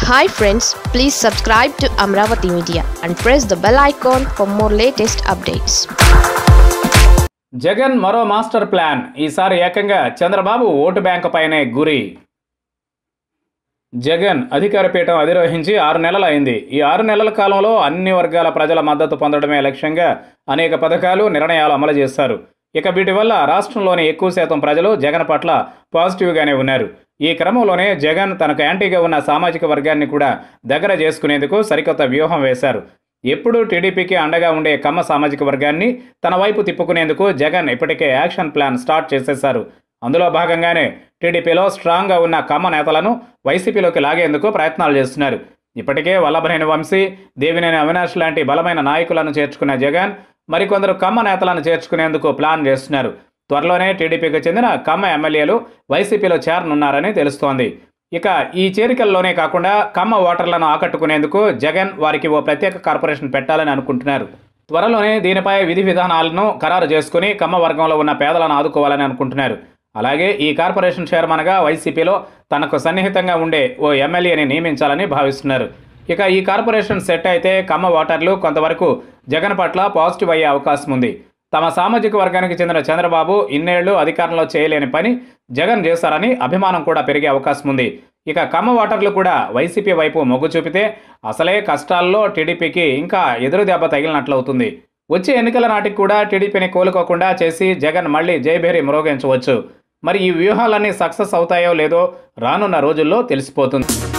hi friends please subscribe to Amaravati media and press the bell icon for more latest updates Jagan మరో master plan ఈసారి ఏకంగా Chandrababu vote bank పైనే గురి జగన్ అధికార పీఠం అధిరోహించి ఆరు నెలలు అయింది ఈ ఆరు నెలల కాలంలో అన్ని వర్గాల ప్రజల మద్దతు పొందడమే లక్ష్యంగా అనేక పథకాలు నిర్ణయాలు అమలు చేశారు ఇక వీటి వల్ల రాష్ట్రంలోని ఎక్కువ శాతం ప్రజలు జగన్ పట్ల పాజిటివ్గానే ఉన్నారు ఈ క్రమంలోనే జగన్ తనకు యాంటీగా ఉన్న సామాజిక వర్గాన్ని కూడా దగ్గర చేసుకునేందుకు సరికొత్త వ్యూహం వేశారు ఎప్పుడూ టీడీపీకి అండగా ఉండే కమ్మ సామాజిక వర్గాన్ని తన వైపు తిప్పుకునేందుకు జగన్ ఇప్పటికే యాక్షన్ ప్లాన్ స్టార్ట్ చేసేశారు అందులో భాగంగానే టీడీపీలో స్ట్రాంగ్గా ఉన్న కమ్మ నేతలను వైసీపీలోకి లాగేందుకు ప్రయత్నాలు చేస్తున్నారు ఇప్పటికే వల్లభనేని వంశీ దేవినేని అవినాష్ లాంటి బలమైన నాయకులను చేర్చుకున్న జగన్ మరికొందరు కమ్మ నేతలను చేర్చుకునేందుకు ప్లాన్ చేస్తున్నారు త్వరలోనే టీడీపీకి చెందిన కమ్మ ఎమ్మెల్యేలు వైసీపీలో చేరనున్నారని తెలుస్తోంది ఇక ఈ చేరికల్లోనే కాకుండా కమ్మ ఓటర్లను ఆకట్టుకునేందుకు జగన్ వారికి ఓ ప్రత్యేక కార్పొరేషన్ పెట్టాలని అనుకుంటున్నారు త్వరలోనే దీనిపై విధి విధానాలను ఖరారు చేసుకుని కమ్మ వర్గంలో ఉన్న పేదలను ఆదుకోవాలని అనుకుంటున్నారు అలాగే ఈ కార్పొరేషన్ చైర్మన్గా వైసీపీలో తనకు సన్నిహితంగా ఉండే ఓ ఎమ్మెల్యేని నియమించాలని భావిస్తున్నారు ఇక ఈ కార్పొరేషన్ సెట్ అయితే కమ్మ ఓటర్లు కొంతవరకు జగన్ పట్ల పాజిటివ్ అయ్యే అవకాశం ఉంది తమ సామాజిక వర్గానికి చెందిన చంద్రబాబు ఇన్నేళ్లు అధికారంలో చేయలేని పని జగన్ చేశారని అభిమానం కూడా పెరిగే అవకాశం ఉంది ఇక కమ్మ ఓటర్లు కూడా వైసీపీ వైపు మొగ్గు చూపితే అసలే కష్టాల్లో టీడీపీకి ఇంకా ఎదురు దెబ్బ తగిలినట్లవుతుంది వచ్చే ఎన్నికల నాటికి కూడా టీడీపీని కోలుకోకుండా చేసి జగన్ మళ్ళీ జయభేరి మ్రోగించవచ్చు మరి ఈ వ్యూహాలన్నీ సక్సెస్ అవుతాయో లేదో రానున్న రోజుల్లో తెలిసిపోతుంది